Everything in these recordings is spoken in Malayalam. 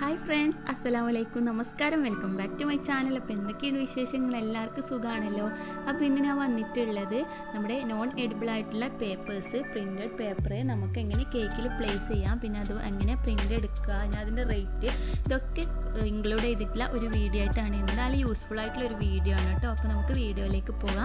ഹായ് ഫ്രണ്ട്സ് അസ്സലാമു അലൈക്കും നമസ്കാരം welcome back to my channel അപ്പോൾ എന്തൊക്കെയാണ് വിശേഷങ്ങൾ എല്ലാവർക്കും സുഖമാണല്ലോ അപ്പോൾ ഇന്ന് ഞാൻ വന്നിട്ടുള്ളത് നമ്മുടെ നോൺ എഡിബിൾ ആയിട്ടുള്ള പേപ്പേഴ്സ് പ്രിൻറ്റഡ് പേപ്പർ നമുക്ക് എങ്ങനെ കേക്കിൽ പ്ലേസ് ചെയ്യാം പിന്നെ അത് എങ്ങനെ പ്രിൻ്റ് എടുക്കുക പിന്നെ അതിൻ്റെ റേറ്റ് ഇതൊക്കെ ഇൻക്ലൂഡ് ചെയ്തിട്ടുള്ള ഒരു വീഡിയോ ആയിട്ടാണ് എന്തായാലും യൂസ്ഫുൾ ആയിട്ടുള്ള ഒരു വീഡിയോ ആണ് കേട്ടോ അപ്പോൾ നമുക്ക് വീഡിയോയിലേക്ക് പോകാം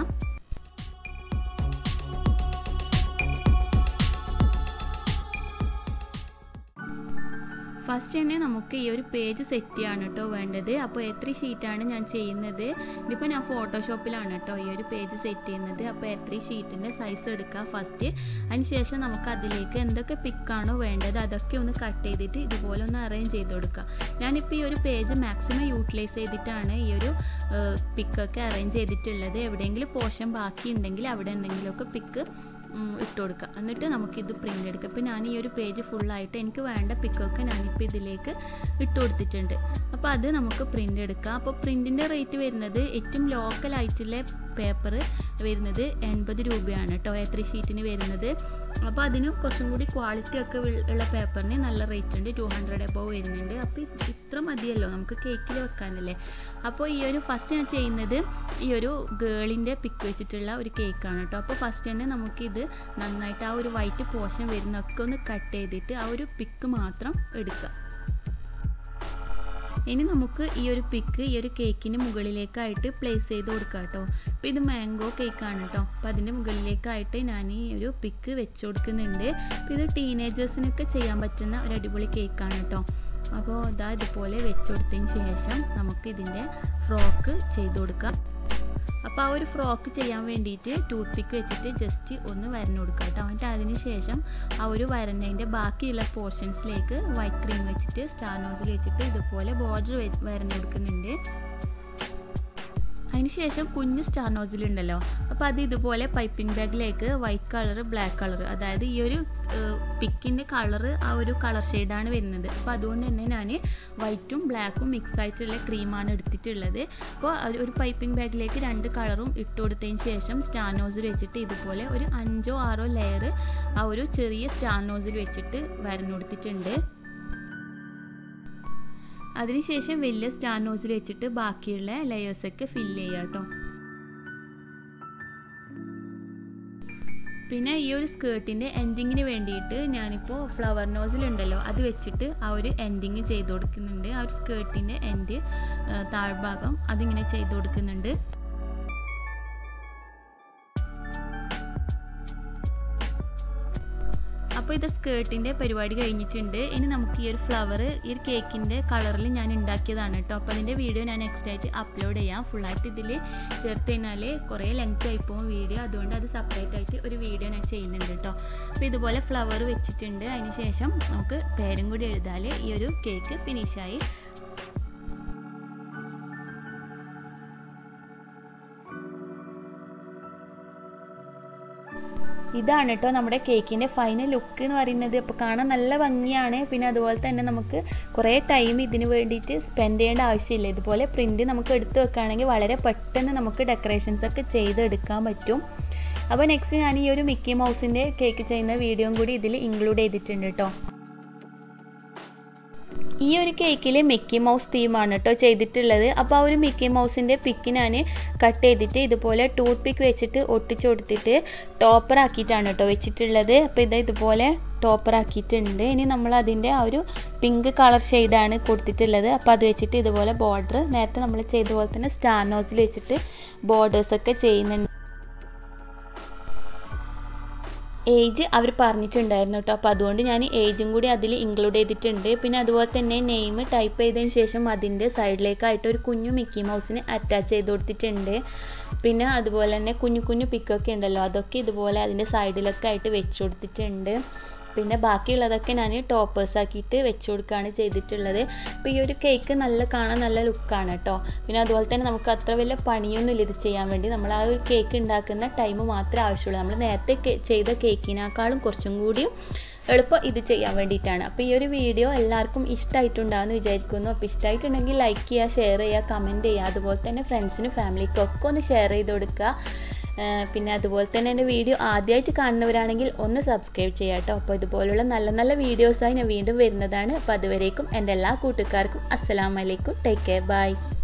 ഫസ്റ്റ് തന്നെ നമുക്ക് ഈ ഒരു പേജ് സെറ്റ് ചെയ്യാണ് കേട്ടോ വേണ്ടത് അപ്പോൾ എത്ര ഷീറ്റാണ് ഞാൻ ചെയ്യുന്നത് ഇതിപ്പോൾ ഞാൻ ഫോട്ടോഷോപ്പിലാണ് കേട്ടോ ഈ ഒരു പേജ് സെറ്റ് ചെയ്യുന്നത് അപ്പോൾ എത്ര ഷീറ്റിൻ്റെ സൈസ് എടുക്കുക ഫസ്റ്റ് അതിനുശേഷം നമുക്ക് അതിലേക്ക് എന്തൊക്കെ പിക്കാണോ വേണ്ടത് അതൊക്കെ ഒന്ന് കട്ട് ചെയ്തിട്ട് ഇതുപോലെ ഒന്ന് അറേഞ്ച് ചെയ്ത് കൊടുക്കുക ഞാനിപ്പോൾ ഈ ഒരു പേജ് മാക്സിമം യൂട്ടിലൈസ് ചെയ്തിട്ടാണ് ഈ ഒരു പിക്കൊക്കെ അറേഞ്ച് ചെയ്തിട്ടുള്ളത് എവിടെയെങ്കിലും പോർഷൻ ബാക്കി ഉണ്ടെങ്കിൽ അവിടെ എന്തെങ്കിലുമൊക്കെ പിക്ക് ഇട്ട് കൊടുക്കുക എന്നിട്ട് നമുക്കിത് പ്രിൻ്റ് എടുക്കാം ഇപ്പോൾ ഞാൻ ഈ ഒരു പേജ് ഫുള്ളായിട്ട് എനിക്ക് വേണ്ട പിക്കൊക്കെ ഞാനിപ്പോൾ ഇതിലേക്ക് ഇട്ട് കൊടുത്തിട്ടുണ്ട് അപ്പോൾ അത് നമുക്ക് പ്രിൻ്റ് എടുക്കാം അപ്പോൾ പ്രിൻറ്റിൻ്റെ റേറ്റ് വരുന്നത് ഏറ്റവും ലോക്കലായിട്ടുള്ള പേപ്പർ വരുന്നത് എൺപത് രൂപയാണ് കേട്ടോ എത്ര ഷീറ്റിന് വരുന്നത് അപ്പോൾ അതിന് കുറച്ചും കൂടി ക്വാളിറ്റി ഒക്കെ ഉള്ള പേപ്പറിന് നല്ല റേറ്റ് ഉണ്ട് ടു ഹൺഡ്രഡ് എബോവ് വരുന്നുണ്ട് അപ്പോൾ ഇത്ര മതിയല്ലോ നമുക്ക് കേക്കിൽ വെക്കാനല്ലേ അപ്പോൾ ഈ ഒരു ഫസ്റ്റ് ഞാൻ ചെയ്യുന്നത് ഈ ഒരു ഗേളിൻ്റെ പിക്ക് വെച്ചിട്ടുള്ള ഒരു കേക്കാണ് കേട്ടോ അപ്പോൾ ഫസ്റ്റ് തന്നെ നമുക്കിത് നന്നായിട്ട് ആ ഒരു വൈറ്റ് പോർഷൻ വരുന്നൊക്കെ ഒന്ന് കട്ട് ചെയ്തിട്ട് ആ ഒരു പിക്ക് മാത്രം എടുക്കുക ഇനി നമുക്ക് ഈ ഒരു പിക്ക് ഈ ഒരു കേക്കിന് മുകളിലേക്കായിട്ട് പ്ലേസ് ചെയ്ത് കൊടുക്കാം കേട്ടോ അപ്പോൾ ഇത് മാംഗോ കേക്കാണ് കേട്ടോ അപ്പോൾ അതിൻ്റെ മുകളിലേക്കായിട്ട് ഞാൻ ഈ ഒരു പിക്ക് വെച്ച് കൊടുക്കുന്നുണ്ട് അപ്പോൾ ഇത് ടീനേജേഴ്സിനൊക്കെ ചെയ്യാൻ പറ്റുന്ന ഒരു അടിപൊളി കേക്കാണ് കേട്ടോ അപ്പോൾ ഇതാ ഇതുപോലെ വെച്ച് കൊടുത്തതിന് ശേഷം നമുക്ക് ഇതിൻ്റെ ഫ്രോക്ക് ചെയ്ത് കൊടുക്കാം അപ്പോൾ ആ ഒരു ഫ്രോക്ക് ചെയ്യാൻ വേണ്ടിയിട്ട് ടൂത്ത് പിക്ക് വെച്ചിട്ട് ജസ്റ്റ് ഒന്ന് വരഞ്ഞു കൊടുക്കുക കേട്ടോ എന്നിട്ട് അതിന് ശേഷം ആ ഒരു വരഞ്ഞതിൻ്റെ ബാക്കിയുള്ള പോർഷൻസിലേക്ക് വൈറ്റ് ക്രീം വെച്ചിട്ട് സ്റ്റാർ നോസിൽ വെച്ചിട്ട് ഇതുപോലെ ബോർഡർ വരഞ്ഞു കൊടുക്കുന്നുണ്ട് അതിനുശേഷം കുഞ്ഞ് സ്റ്റാർ നോസിൽ ഉണ്ടല്ലോ അപ്പോൾ അത് ഇതുപോലെ പൈപ്പിംഗ് ബാഗിലേക്ക് വൈറ്റ് കളർ ബ്ലാക്ക് കളർ അതായത് ഈ ഒരു പിക്കിൻ്റെ കളറ് ആ ഒരു കളർ ഷെയ്ഡാണ് വരുന്നത് അപ്പോൾ അതുകൊണ്ട് തന്നെ ഞാൻ വൈറ്റും ബ്ലാക്കും മിക്സ് ആയിട്ടുള്ള ക്രീമാണ് എടുത്തിട്ടുള്ളത് അപ്പോൾ ഒരു പൈപ്പിംഗ് ബാഗിലേക്ക് രണ്ട് കളറും ഇട്ട് കൊടുത്തതിന് ശേഷം സ്റ്റാർ നോസിൽ വെച്ചിട്ട് ഇതുപോലെ ഒരു അഞ്ചോ ആറോ ലെയർ ആ ഒരു ചെറിയ സ്റ്റാർ നോസിൽ വെച്ചിട്ട് വരഞ്ഞു കൊടുത്തിട്ടുണ്ട് അതിനുശേഷം വലിയ സ്റ്റാർ നോസിൽ വെച്ചിട്ട് ബാക്കിയുള്ള ലെയേഴ്സൊക്കെ ഫില്ല് ചെയ്യുക കേട്ടോ പിന്നെ ഈ ഒരു സ്കേർട്ടിൻ്റെ എൻഡിങ്ങിന് വേണ്ടിയിട്ട് ഞാനിപ്പോൾ ഫ്ലവർ നോസിലുണ്ടല്ലോ അത് വെച്ചിട്ട് ആ ഒരു എൻഡിങ് ചെയ്ത് കൊടുക്കുന്നുണ്ട് ആ ഒരു സ്കേർട്ടിൻ്റെ എൻഡ് താഴ്ഭാഗം അതിങ്ങനെ ചെയ്ത് കൊടുക്കുന്നുണ്ട് അപ്പോൾ ഇത് സ്കേർട്ടിൻ്റെ പരിപാടി കഴിഞ്ഞിട്ടുണ്ട് ഇനി നമുക്ക് ഈ ഒരു ഫ്ലവർ ഈ ഒരു കേക്കിൻ്റെ കളറിൽ ഞാൻ ഉണ്ടാക്കിയതാണ് കേട്ടോ അപ്പോൾ അതിൻ്റെ വീഡിയോ ഞാൻ നെക്സ്റ്റ് ആയിട്ട് അപ്ലോഡ് ചെയ്യാം ഫുള്ളായിട്ട് ഇതിൽ ചേർത്ത് കഴിഞ്ഞാൽ കുറേ ലെങ്ത് ആയി പോകും വീഡിയോ അതുകൊണ്ട് അത് സെപ്പറേറ്റ് ആയിട്ട് ഒരു വീഡിയോ ഞാൻ ചെയ്യുന്നുണ്ട് കേട്ടോ അപ്പോൾ ഇതുപോലെ ഫ്ലവർ വെച്ചിട്ടുണ്ട് അതിന് ശേഷം നമുക്ക് പേരും കൂടി എഴുതാൽ ഈ ഒരു കേക്ക് ഫിനിഷായി ഇതാണ് കേട്ടോ നമ്മുടെ കേക്കിൻ്റെ ഫൈനൽ ലുക്ക് എന്ന് പറയുന്നത് അപ്പോൾ കാണാൻ നല്ല ഭംഗിയാണ് പിന്നെ അതുപോലെ തന്നെ നമുക്ക് കുറേ ടൈം ഇതിന് വേണ്ടിയിട്ട് സ്പെൻഡ് ചെയ്യേണ്ട ആവശ്യമില്ല ഇതുപോലെ പ്രിൻ്റ് നമുക്ക് എടുത്ത് വെക്കുകയാണെങ്കിൽ വളരെ പെട്ടെന്ന് നമുക്ക് ഡെക്കറേഷൻസ് ഒക്കെ ചെയ്തെടുക്കാൻ പറ്റും അപ്പോൾ നെക്സ്റ്റ് ഞാൻ ഈ ഒരു മിക്കി മൗസിൻ്റെ കേക്ക് ചെയ്യുന്ന വീഡിയോയും കൂടി ഇതിൽ ഇൻക്ലൂഡ് ചെയ്തിട്ടുണ്ട് കേട്ടോ ഈ ഒരു കേക്കിൽ മിക്കി മൗസ് തീമാണ് കേട്ടോ ചെയ്തിട്ടുള്ളത് അപ്പോൾ ആ ഒരു മിക്കി മൗസിൻ്റെ പിക്ക് ഞാൻ കട്ട് ചെയ്തിട്ട് ഇതുപോലെ ടൂത്ത് പിക്ക് വെച്ചിട്ട് ഒട്ടിച്ച് കൊടുത്തിട്ട് ടോപ്പർ ആക്കിയിട്ടാണ് കേട്ടോ വെച്ചിട്ടുള്ളത് അപ്പോൾ ഇത് ഇതുപോലെ ടോപ്പർ ആക്കിയിട്ടുണ്ട് ഇനി നമ്മൾ അതിൻ്റെ ആ ഒരു പിങ്ക് കളർ ഷെയ്ഡാണ് കൊടുത്തിട്ടുള്ളത് അപ്പോൾ അത് വെച്ചിട്ട് ഇതുപോലെ ബോർഡർ നേരത്തെ നമ്മൾ ചെയ്ത പോലെ തന്നെ സ്റ്റാർ നോസിൽ വെച്ചിട്ട് ബോർഡേഴ്സൊക്കെ ചെയ്യുന്നുണ്ട് ഏജ് അവർ പറഞ്ഞിട്ടുണ്ടായിരുന്നു കേട്ടോ അപ്പോൾ അതുകൊണ്ട് ഞാൻ ഏജും കൂടി അതിൽ ഇൻക്ലൂഡ് ചെയ്തിട്ടുണ്ട് പിന്നെ അതുപോലെ തന്നെ നെയിം ടൈപ്പ് ചെയ്തതിന് ശേഷം അതിൻ്റെ സൈഡിലേക്കായിട്ട് ഒരു കുഞ്ഞു മിക്കി മൗസിന് അറ്റാച്ച് ചെയ്ത് കൊടുത്തിട്ടുണ്ട് പിന്നെ അതുപോലെ തന്നെ കുഞ്ഞു കുഞ്ഞു പിക്കൊക്കെ ഉണ്ടല്ലോ അതൊക്കെ ഇതുപോലെ അതിൻ്റെ സൈഡിലൊക്കെ ആയിട്ട് വെച്ച് കൊടുത്തിട്ടുണ്ട് പിന്നെ ബാക്കിയുള്ളതൊക്കെ ഞാൻ ടോപ്പേഴ്സ് ആക്കിയിട്ട് വെച്ച് കൊടുക്കുകയാണ് ചെയ്തിട്ടുള്ളത് അപ്പോൾ ഈ ഒരു കേക്ക് നല്ല കാണാൻ നല്ല ലുക്കാണ് കേട്ടോ പിന്നെ അതുപോലെ തന്നെ നമുക്ക് അത്ര വലിയ പണിയൊന്നുമില്ല ഇത് ചെയ്യാൻ വേണ്ടി നമ്മൾ ആ ഒരു കേക്ക് ഉണ്ടാക്കുന്ന ടൈം മാത്രമേ ആവശ്യമുള്ളൂ നമ്മൾ നേരത്തെ ചെയ്ത കേക്കിനേക്കാളും കുറച്ചും കൂടിയും എളുപ്പം ഇത് ചെയ്യാൻ വേണ്ടിയിട്ടാണ് അപ്പോൾ ഈ ഒരു വീഡിയോ എല്ലാവർക്കും ഇഷ്ടമായിട്ടുണ്ടാകുമെന്ന് വിചാരിക്കുന്നു അപ്പോൾ ഇഷ്ടമായിട്ടുണ്ടെങ്കിൽ ലൈക്ക് ചെയ്യുക ഷെയർ ചെയ്യുക കമൻറ്റ് ചെയ്യുക അതുപോലെ തന്നെ ഫ്രണ്ട്സിനും ഫാമിലിക്കും ഒക്കെ ഒന്ന് ഷെയർ ചെയ്ത് കൊടുക്കുക പിന്നെ അതുപോലെ തന്നെ എൻ്റെ വീഡിയോ ആദ്യമായിട്ട് കാണുന്നവരാണെങ്കിൽ ഒന്ന് സബ്സ്ക്രൈബ് ചെയ്യാം കേട്ടോ അപ്പോൾ ഇതുപോലുള്ള നല്ല നല്ല വീഡിയോസായി ഞാൻ വീണ്ടും വരുന്നതാണ് അപ്പോൾ അതുവരേക്കും എൻ്റെ എല്ലാ കൂട്ടുകാർക്കും അസ്സലാമലൈക്കും ടേക്ക് കെയർ ബൈ